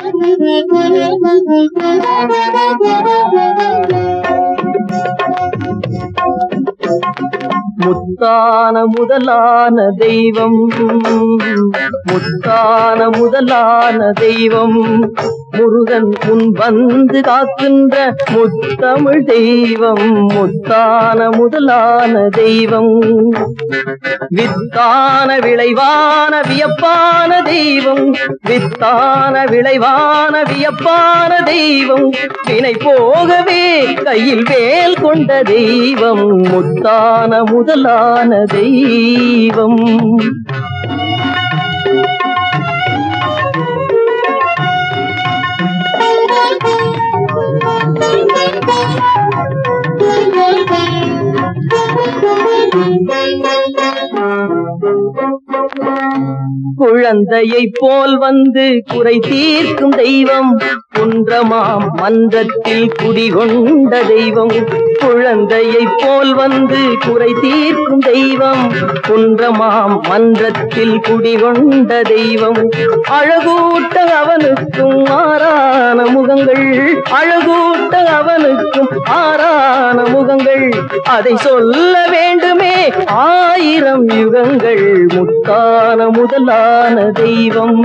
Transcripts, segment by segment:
முத்தான முதலான தெய்வம் முத்தான முதலான தெய்வம் முருகன் முன் வந்து காக்கின்ற முத்தமிழ் தெய்வம் முத்தான முதலான தெய்வம் வித்தான விளைவான வியப்பான தெய்வம் வித்தான விளைவான வியப்பான தெய்வம் வினை போகவே கையில் வேல் கொண்ட தெய்வம் முத்தான முதலான தெய்வம் குழந்தையை போல் வந்து குறை தீர்க்கும் தெய்வம் குன்றமாம் மன்றத்தில் குடிகொண்ட தெய்வம் குழந்தையை போல் வந்து குறை தீர்க்கும் தெய்வம் குன்றமாம் மன்றத்தில் குடிகொண்ட தெய்வம் அழகூட்ட அவனுக்கும் ஆறான முகங்கள் அழகூட்ட அவனுக்கும் ஆறான முகங்கள் அதை சொல்ல வேண்டுமே ஆயிரம் யுகங்கள் முத்தான முதலான தெய்வம்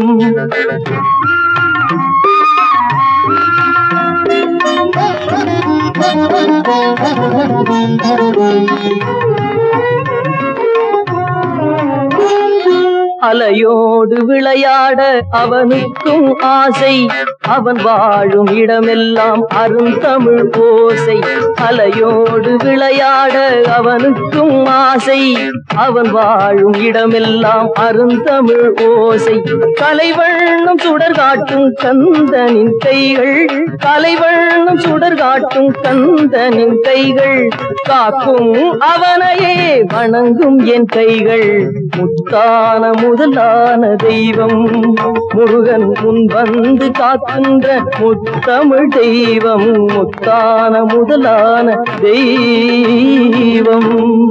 அலையோடு விளையாட அவனுக்கும் ஆசை அவன் வாழும் இடமெல்லாம் அருந்தமிழ் ஓசை அலையோடு விளையாட அவனுக்கும் ஆசை அவன் வாழும் இடமெல்லாம் அருந்தமிழ் ஓசை கலைவண்ணம் சுடர் காட்டும் கந்தனின் கைகள் கலைவண்ணம் சுடர் காட்டும் கந்தனின் கைகள் காக்கும் அவனையே வணங்கும் என் கைகள் முத்தான முதலான தெய்வம் முருகன் முன் வந்து காக்கின்ற முத்தமிழ் தெய்வம் முத்தான முதலான தெய்வம்